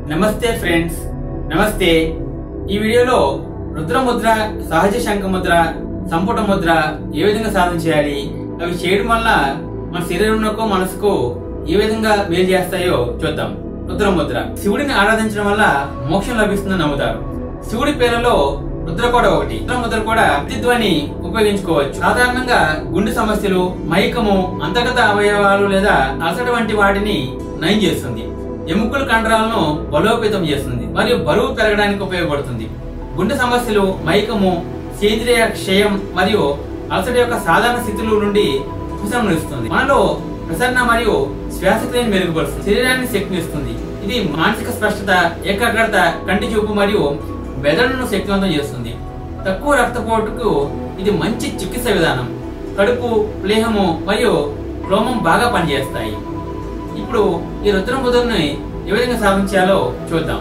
నమస్తే ఫ్రెండ్స్ నమస్తే ఈ వీడియోలో రుద్రముద్ర సహజ శంఖముద్ర సంపుట ముద్ర ఏ విధంగా సాధన చేయాలి అవి చేయడం వల్ల మన శరీరంకు మనసుకు ఏ విధంగా మేలు చేస్తాయో చూద్దాం రుద్రముద్ర శివుడిని ఆరాధించడం వల్ల మోక్షం లభిస్తుందని నమ్ముతారు శివుడి పేరులో రుద్ర కూడా ఒకటి రుద్రముద్ర కూడా ప్రతిధ్వని ఉపయోగించుకోవచ్చు సాధారణంగా గుండె సమస్యలు మైకము అంతర్గత అవయవాలు లేదా అలసట వంటి వాటిని నయం చేస్తుంది ఎముకల కండరాలను బలోపేతం చేస్తుంది మరియు బరువు పెరగడానికి ఉపయోగపడుతుంది గుండె సమస్యలు మైకము సేంద్రియ క్షయం మరియు అలసట యొక్క సాధారణ స్థితుల నుండి ఉపశమనిస్తుంది మనలో ప్రసరణ మరియు శ్వాసక్రియను మెరుగుపరుస్తుంది శరీరాన్ని శక్తినిస్తుంది ఇది మానసిక స్పష్టత ఏకాగ్రత కంటి చూపు మరియు మెదడును శక్తివంతం చేస్తుంది తక్కువ రక్తపోటుకు ఇది మంచి చికిత్స విధానం కడుపు ప్లేహము మరియు క్లోమం బాగా పనిచేస్తాయి ఇప్పుడు ఈ రుద్రం ముద్రని ఏ విధంగా సాధించాలో చూద్దాం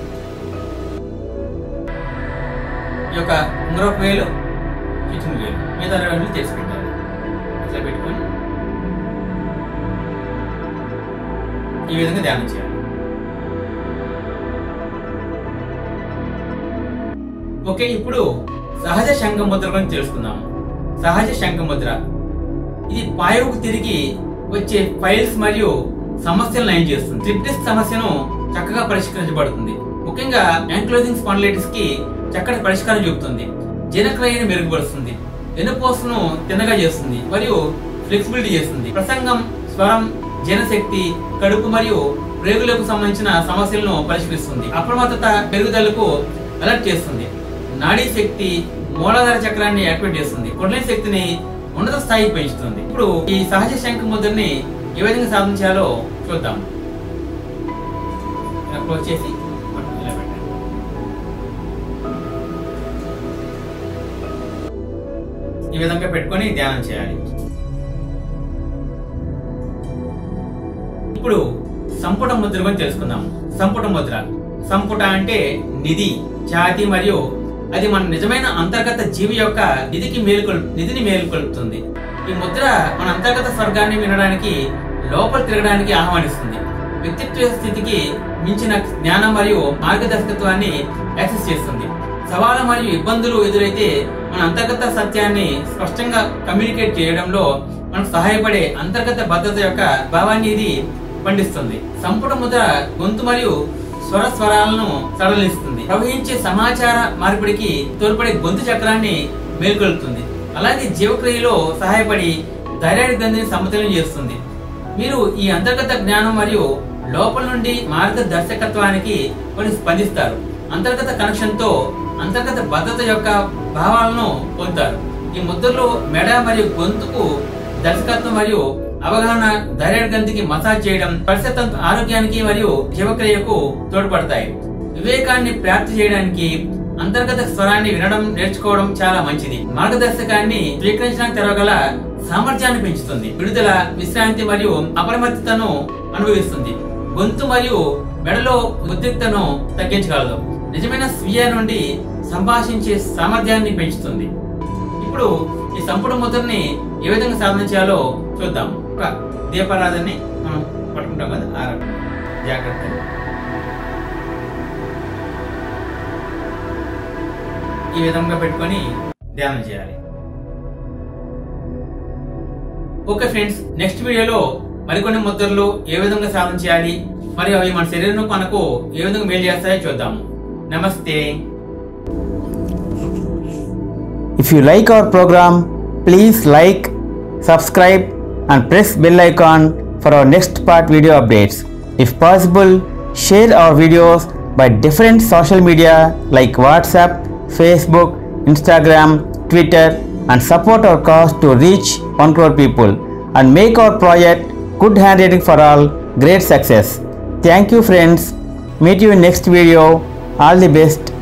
ఈ యొక్క ఉంగరపు వేలు కిచెన్ వేలు మిగతా రెండు తెచ్చి పెట్టాలి ఇట్లా పెట్టుకొని ఈ విధంగా ధ్యానం చేయాలి ఓకే ఇప్పుడు సహజ శంఖ ముద్ర గురించి తెలుసుకుందాం సహజ శంఖ ముద్ర ఇది పాయువుకు తిరిగి వచ్చే ఫైల్స్ మరియు సమస్యలు నయం చేస్తుంది ట్రిప్టిస్ సమస్యను చక్కగా పరిష్కరించబడుతుంది ముఖ్యంగా యాంక్లోజింగ్ స్పాండిలైటిస్ కి చక్కటి పరిష్కారం చూపుతుంది జీర్ణక్రియను మెరుగుపరుస్తుంది వెన్నుపూసను తిన్నగా చేస్తుంది మరియు ఫ్లెక్సిబిలిటీ చేస్తుంది ప్రసంగం స్వరం జీర్ణశక్తి కడుపు మరియు ప్రేగులకు సంబంధించిన సమస్యలను పరిష్కరిస్తుంది అప్రమత్తత పెరుగుదలకు అలర్ట్ చేస్తుంది నాడీ శక్తి మూలాధార చక్రాన్ని యాక్టివేట్ చేస్తుంది కొడ్లైన శక్తిని ఉన్నత స్థాయికి పెంచుతుంది ఇప్పుడు ఈ సహజ శంఖ ముద్రని ఏ విధంగా సాధించాలో చూద్దాం ఇలా క్లోజ్ చేసి ఇలా పెట్టండి. ఈ విధంగా పెట్టుకొని ధ్యానం చేయాలి ఇప్పుడు సంపుట ముద్ర గురించి తెలుసుకుందాం సంపుట ముద్ర సంపుట అంటే నిధి ఛాతి మరియు అది మన నిజమైన అంతర్గత జీవి యొక్క నిధికి మేలుకొల్ నిధిని మేలుకొల్పుతుంది ఈ ముద్ర మన అంతర్గత స్వర్గాన్ని వినడానికి లోపల తిరగడానికి ఆహ్వానిస్తుంది వ్యక్తిత్వ స్థితికి మించిన జ్ఞానం మరియు మార్గదర్శకత్వాన్ని యాక్సెస్ చేస్తుంది సవాలు మరియు ఇబ్బందులు ఎదురైతే మన అంతర్గత సత్యాన్ని స్పష్టంగా కమ్యూనికేట్ చేయడంలో మనకు సహాయపడే అంతర్గత భద్రత యొక్క భావాన్ని ఇది పండిస్తుంది సంపుట ముద్ర గొంతు మరియు స్వర స్వరాలను సడలిస్తుంది ప్రవహించే సమాచార మార్పిడికి తోడ్పడే గొంతు చక్రాన్ని మేల్కొల్పుతుంది అలాగే జీవక్రియలో సహాయపడి థైరాయిడ్ గ్రంథిని సమతుల్యం చేస్తుంది మీరు ఈ అంతర్గత జ్ఞానం మరియు లోపల నుండి మార్గదర్శకత్వానికి కొన్ని స్పందిస్తారు అంతర్గత కనెక్షన్ తో అంతర్గత భద్రత యొక్క భావాలను పొందుతారు ఈ ముద్రలో మెడ మరియు గొంతుకు దర్శకత్వం మరియు అవగాహన థైరాయిడ్ గ్రంథికి మసాజ్ చేయడం పరిస్థితి ఆరోగ్యానికి మరియు జీవక్రియకు తోడ్పడతాయి వివేకాన్ని ప్రాప్తి చేయడానికి అంతర్గత స్వరాన్ని వినడం నేర్చుకోవడం చాలా మంచిది మార్గదర్శకాన్ని స్వీకరించడానికి తెరవగల సామర్థ్యాన్ని పెంచుతుంది విడుదల విశ్రాంతి మరియు అప్రమత్తతను అనుభవిస్తుంది గొంతు మరియు మెడలో ఉద్రిక్తను తగ్గించగలదు నిజమైన స్వీయ నుండి సంభాషించే సామర్థ్యాన్ని పెంచుతుంది ఇప్పుడు ఈ సంపుట ముద్రని ఏ విధంగా సాధన చేయాలో చూద్దాం ఒక దీపారాధనని మనం పట్టుకుంటాం కదా ఆ రకం జాగ్రత్త ఈ విధంగా పెట్టుకొని ధ్యానం చేయాలి ఓకే ఫ్రెండ్స్ నెక్స్ట్ వీడియోలో మరికొన్ని ముద్రలు ఏ విధంగా సాధన చేయాలి మరియు అవి మన శరీరం మనకు ఏ విధంగా మేలు చేస్తాయో చూద్దాం నమస్తే If you like our program, please like, subscribe, and press bell icon for our next part video updates. If possible, share our videos by different social media like WhatsApp, Facebook, Instagram, Twitter, and support our cause to reach 1 crore people and make our project good handwriting for all great success. Thank you friends. Meet you in next video. All the best.